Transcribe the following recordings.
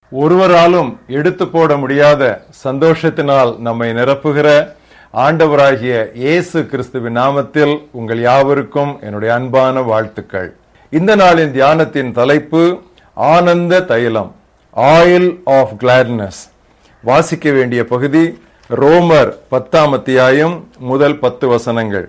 ஒருவராலும் எடுத்து போட முடியாத சந்தோஷத்தினால் நம்மை நிரப்புகிற ஆண்டவராகிய இயேசு கிறிஸ்துவின் நாமத்தில் உங்கள் யாவருக்கும் என்னுடைய அன்பான வாழ்த்துக்கள் இந்த நாளின் தியானத்தின் தலைப்பு ஆனந்த தைலம் ஆயில் ஆஃப் கிளாட்னஸ் வாசிக்க வேண்டிய பகுதி ரோமர் பத்தாம் அத்தியாயம் முதல் பத்து வசனங்கள்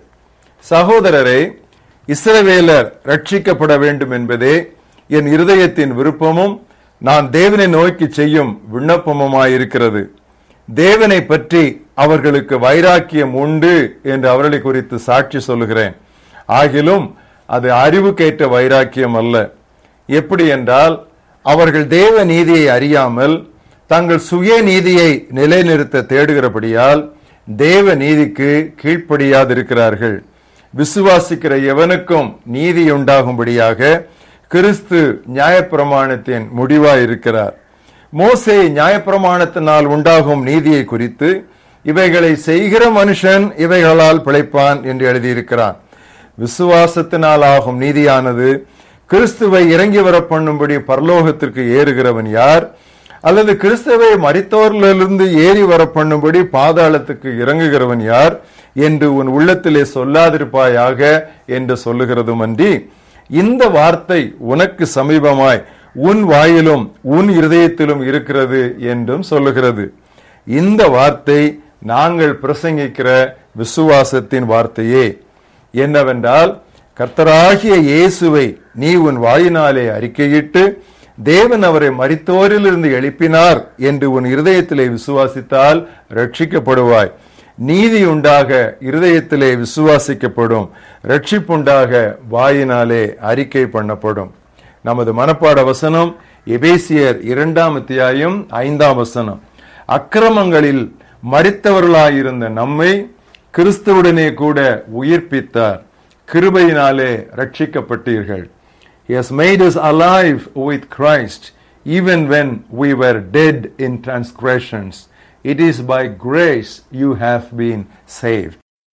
சகோதரரே இஸ்ரவேலர் ரட்சிக்கப்பட வேண்டும் என்பதே என் இருதயத்தின் விருப்பமும் நான் தேவனை நோக்கி செய்யும் விண்ணப்பமுமாயிருக்கிறது தேவனை பற்றி அவர்களுக்கு வைராக்கியம் உண்டு என்று அவர்களை குறித்து சாட்சி சொல்லுகிறேன் ஆகிலும் அது அறிவுக்கேற்ற வைராக்கியம் அல்ல எப்படி என்றால் அவர்கள் தேவ நீதியை அறியாமல் தங்கள் சுய நீதியை நிலைநிறுத்த தேடுகிறபடியால் தேவ நீதிக்கு கீழ்ப்படியாதிருக்கிறார்கள் விசுவாசிக்கிற எவனுக்கும் நீதி உண்டாகும்படியாக கிறிஸ்து நியாயப்பிரமாணத்தின் முடிவாயிருக்கிறார் மோசே நியாயப்பிரமாணத்தினால் உண்டாகும் நீதியை குறித்து இவைகளை செய்கிற மனுஷன் இவைகளால் பிழைப்பான் என்று எழுதியிருக்கிறான் விசுவாசத்தினால் ஆகும் நீதியானது கிறிஸ்துவை இறங்கி வர பண்ணும்படி பரலோகத்திற்கு ஏறுகிறவன் யார் அல்லது கிறிஸ்துவை மரித்தோரிலிருந்து ஏறி வர பண்ணும்படி பாதாளத்துக்கு இறங்குகிறவன் யார் என்று உன் உள்ளத்திலே சொல்லாதிருப்பாயாக என்று சொல்லுகிறதும் அன்றி இந்த வார்த்தை உனக்கு சமீபமாய் உன் வாயிலும் உன் இருதயத்திலும் இருக்கிறது என்றும் சொல்லுகிறது இந்த வார்த்தை நாங்கள் பிரசங்கிக்கிற விசுவாசத்தின் வார்த்தையே என்னவென்றால் கர்த்தராகிய இயேசுவை நீ உன் வாயினாலே அறிக்கையிட்டு தேவன் அவரை மரித்தோரிலிருந்து எழுப்பினார் என்று உன் இருதயத்திலே விசுவாசித்தால் ரட்சிக்கப்படுவாய் நீதி உண்டாக இருதயத்திலே விசுவாசிக்கப்படும் ரட்சிப்புண்டாக வாயினாலே அறிக்கை பண்ணப்படும் நமது மனப்பாட வசனம் எபேசியர் இரண்டாம் அத்தியாயம் ஐந்தாம் வசனம் அக்கிரமங்களில் மறித்தவர்களாயிருந்த நம்மை கிறிஸ்துவுடனே கூட உயிர்ப்பித்தார் கிருபையினாலே ரட்சிக்கப்பட்டீர்கள் He has made us alive with Christ even when we were dead in transgressions. It is by grace you have been saved.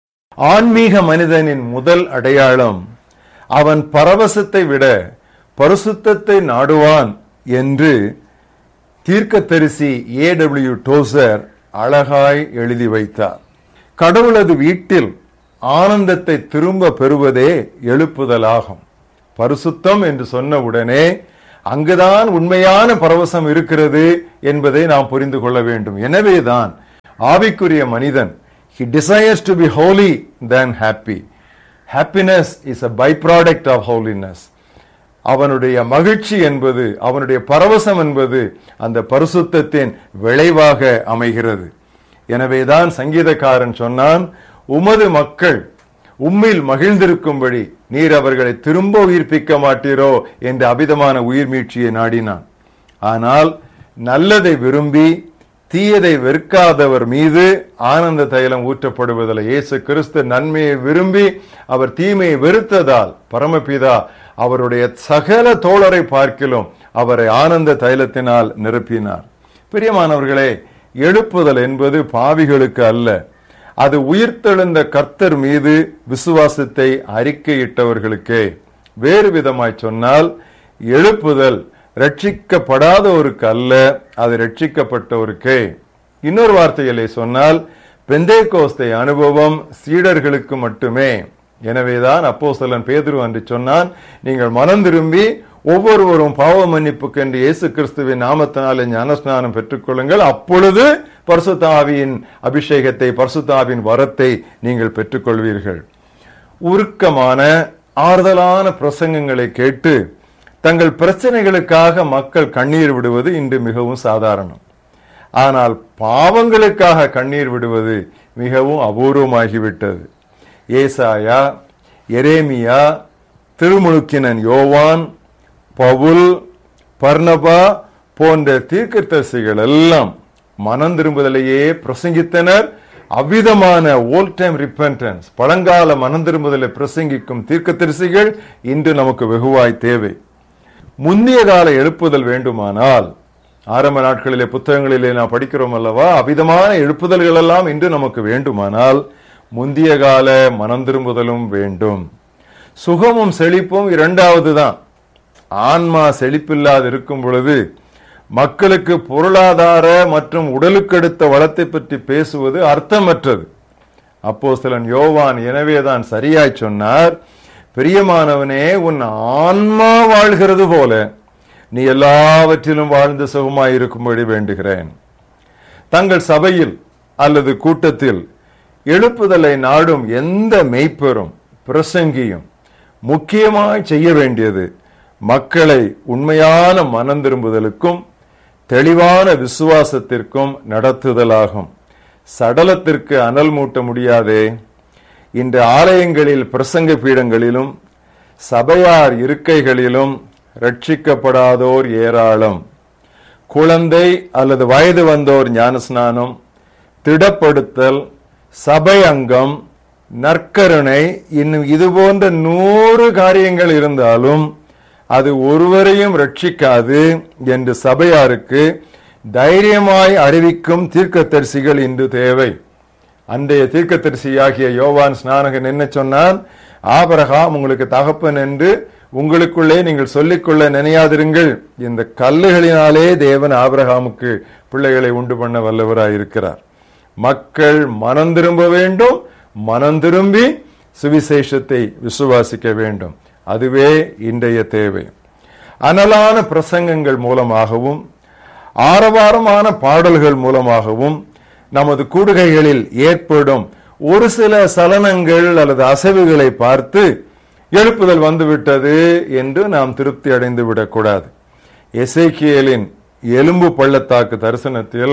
ஆன்மீக மனிதனின் முதல் அடையாளம் அவன் பரவசத்தை விட பரிசுத்தத்தை நாடுவான் என்று தீர்க்கத்தரிசி ஏ டபிள்யூ டோசர் அழகாய் எழுதி வைத்தார் கடவுளது வீட்டில் ஆனந்தத்தை திரும்ப பெறுவதே எழுப்புதலாகும் பரிசுத்தம் என்று சொன்ன உடனே அங்குதான் உண்மையான பரவசம் இருக்கிறது என்பதை நாம் புரிந்து கொள்ள வேண்டும் எனவேதான் ஆவிக்குரிய மனிதன் he desires to be holy than happy happiness is a byproduct of holiness அவனுடைய மகிழ்ச்சி என்பது அவனுடைய பரவசம் என்பது அந்த பரிசுத்தத்தின் விளைவாக அமைகிறது எனவேதான் சங்கீதக்காரன் சொன்னான் உமது மக்கள் உம்மில் மகிழ்ந்திருக்கும்படி நீர் அவர்களை திரும்ப உயிர்ப்பிக்க மாட்டீரோ என்ற அபிதமான உயிர் மீட்சியை நாடினான் ஆனால் நல்லதை விரும்பி தீயதை வெறுக்காதவர் மீது ஆனந்த தைலம் ஊற்றப்படுவதில்லை இயேசு கிறிஸ்து நன்மையை விரும்பி அவர் தீமையை வெறுத்ததால் பரமபிதா அவருடைய சகல தோழரை பார்க்கிலும் அவரை ஆனந்த தைலத்தினால் நிரப்பினார் பிரியமானவர்களே எழுப்புதல் என்பது பாவிகளுக்கு அல்ல அது உயிர்த்தெழுந்த கர்த்தர் மீது விசுவாசத்தை அறிக்கையிட்டவர்களுக்கே வேறு விதமாய் சொன்னால் எழுப்புதல் ரட்சிக்கப்படாதவருக்கு அல்ல அது ரட்சிக்கப்பட்டவருக்கே இன்னொரு வார்த்தைகளை சொன்னால் பெந்தே கோஸ்தை அனுபவம் சீடர்களுக்கு மட்டுமே எனவேதான் அப்போஸ்தலன் பேதுரு என்று சொன்னான் நீங்கள் மனம் திரும்பி ஒவ்வொருவரும் பாவ மன்னிப்புக்கு என்று இயேசு கிறிஸ்துவின் நாமத்தினாலே ஞானஸ்நானம் பெற்றுக்கொள்ளுங்கள் அப்பொழுது பரிசுத்தாவியின் அபிஷேகத்தை பரிசுத்தாவின் வரத்தை நீங்கள் பெற்றுக்கொள்வீர்கள் உருக்கமான ஆறுதலான பிரசங்கங்களை கேட்டு தங்கள் பிரச்சனைகளுக்காக மக்கள் கண்ணீர் விடுவது இன்று மிகவும் சாதாரணம் ஆனால் பாவங்களுக்காக கண்ணீர் விடுவது மிகவும் அபூர்வமாகிவிட்டது ஏசாயா எரேமியா திருமுழுக்கினன் யோவான் பவுல் பர்ணபா போன்ற தீர்க்கதரிசிகள் எல்லாம் மனம் திரும்புதலையே பிரசங்கித்தனர் அவ்விதமான ஓல்ட் டைம் ரிப்பன்டன்ஸ் பழங்கால மனம் திரும்புதலை பிரசங்கிக்கும் தீர்க்கதரிசிகள் இன்று நமக்கு வெகுவாய் தேவை முந்தைய கால எழுப்புதல் வேண்டுமானால் ஆரம்ப நாட்களிலே புத்தகங்களிலே நாம் படிக்கிறோம் அல்லவா அவ்விதமான எழுப்புதல்கள் எல்லாம் இன்று நமக்கு வேண்டுமானால் முந்திய கால மனம் திரும்புதலும் வேண்டும் சுகமும் செழிப்பும் இரண்டாவது தான் ஆன்மா செழிப்பில்லாது இருக்கும் பொழுது மக்களுக்கு பொருளாதார மற்றும் உடலுக்கெடுத்த வளத்தை பற்றி பேசுவது அர்த்தமற்றது அப்போஸ்தலன் யோவான் எனவேதான் சரியாய் சொன்னார் பிரியமானவனே உன் ஆன்மா வாழ்கிறது போல நீ எல்லாவற்றிலும் வாழ்ந்து சுகமாய் இருக்கும்படி வேண்டுகிறேன் தங்கள் சபையில் அல்லது கூட்டத்தில் எழுப்புதலை நாடும் எந்த மெய்ப்பெரும் பிரசங்கியும் முக்கியமாய் செய்ய வேண்டியது மக்களை உண்மையான மனம் திரும்புதலுக்கும் தெளிவான விசுவாசத்திற்கும் நடத்துதலாகும் சடலத்திற்கு அனல் மூட்ட முடியாதே இன்று ஆலயங்களில் பிரசங்க பீடங்களிலும் சபையார் இருக்கைகளிலும் ரட்சிக்கப்படாதோர் ஏராளம் குழந்தை அல்லது வயது வந்தோர் ஞானஸ்நானம் திடப்படுத்தல் சபை அங்கம் நற்கருணை இன்னும் இது போன்ற நூறு காரியங்கள் இருந்தாலும் அது ஒருவரையும் ரட்சிக்காது என்று சபையாருக்கு தைரியமாய் அறிவிக்கும் தீர்க்கதரிசிகள் இன்று தேவை அன்றைய தீர்க்கதரிசியாகிய யோவான் ஸ்நானகன் என்ன சொன்னான் ஆபரகாம் உங்களுக்கு தகப்பன் என்று உங்களுக்குள்ளே நீங்கள் சொல்லிக்கொள்ள நினையாதிருங்கள் இந்த கல்லுகளினாலே தேவன் ஆபிரகாமுக்கு பிள்ளைகளை உண்டு பண்ண வல்லவராய் இருக்கிறார் மக்கள் மனம் திரும்ப வேண்டும் மனம் திரும்பி சுவிசேஷத்தை விசுவாசிக்க வேண்டும் அதுவே இன்றைய தேவை அனலான பிரசங்கங்கள் மூலமாகவும் ஆரவாரமான பாடல்கள் மூலமாகவும் நமது கூடுகைகளில் ஏற்படும் ஒரு சில சலனங்கள் அல்லது அசைவுகளை பார்த்து எழுப்புதல் வந்துவிட்டது என்று நாம் திருப்தி அடைந்து விடக்கூடாது எசேக்கியலின் எலும்பு பள்ளத்தாக்கு தரிசனத்தில்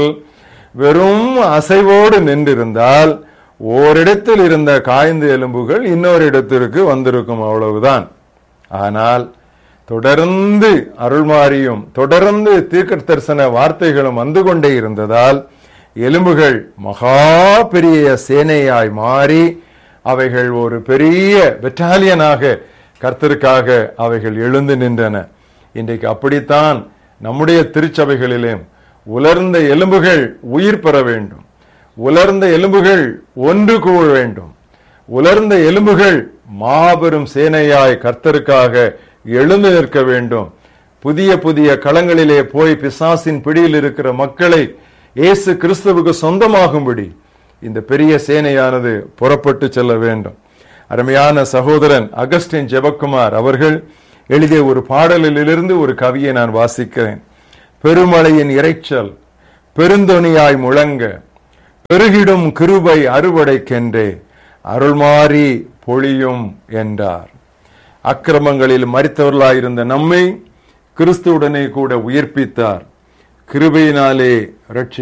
வெறும் அசைவோடு நின்றிருந்தால் ஓரிடத்தில் இருந்த காய்ந்த எலும்புகள் இன்னொரு இடத்திற்கு வந்திருக்கும் அவ்வளவுதான் ஆனால் தொடர்ந்து அருள்மாரியும் தொடர்ந்து தீர்க்க தரிசன வார்த்தைகளும் வந்து கொண்டே இருந்ததால் எலும்புகள் மகா பெரிய சேனையாய் மாறி அவைகள் ஒரு பெரிய பெட்டாலியனாக கர்த்தருக்காக அவைகள் எழுந்து நின்றன இன்றைக்கு அப்படித்தான் நம்முடைய திருச்சபைகளிலே உலர்ந்த எலும்புகள் உயிர் பெற வேண்டும் உலர்ந்த எலும்புகள் ஒன்று கூழ வேண்டும் உலர்ந்த எலும்புகள் மாபெரும் சேனையாய் கர்த்தருக்காக எழுந்து நிற்க வேண்டும் புதிய புதிய களங்களிலே போய் பிசாசின் பிடியில் இருக்கிற மக்களை இயேசு கிறிஸ்துவுக்கு சொந்தமாகும்படி இந்த பெரிய சேனையானது புறப்பட்டு செல்ல வேண்டும் அருமையான சகோதரன் அகஸ்டின் ஜெபக்குமார் அவர்கள் எழுதிய ஒரு பாடலிலிருந்து ஒரு கவியை நான் வாசிக்கிறேன் பெருமழையின் இறைச்சல் பெருந்தொனியாய் முழங்க பெருகிடும் கிருபை அறுவடைக்கென்றே அருள்மாறி பொழியும் என்றார் அக்கிரமங்களில் மறித்தவர்களாயிருந்த நம்மை கிறிஸ்துவுடனே கூட உயிர்ப்பித்தார் கிருபையினாலே ரட்சி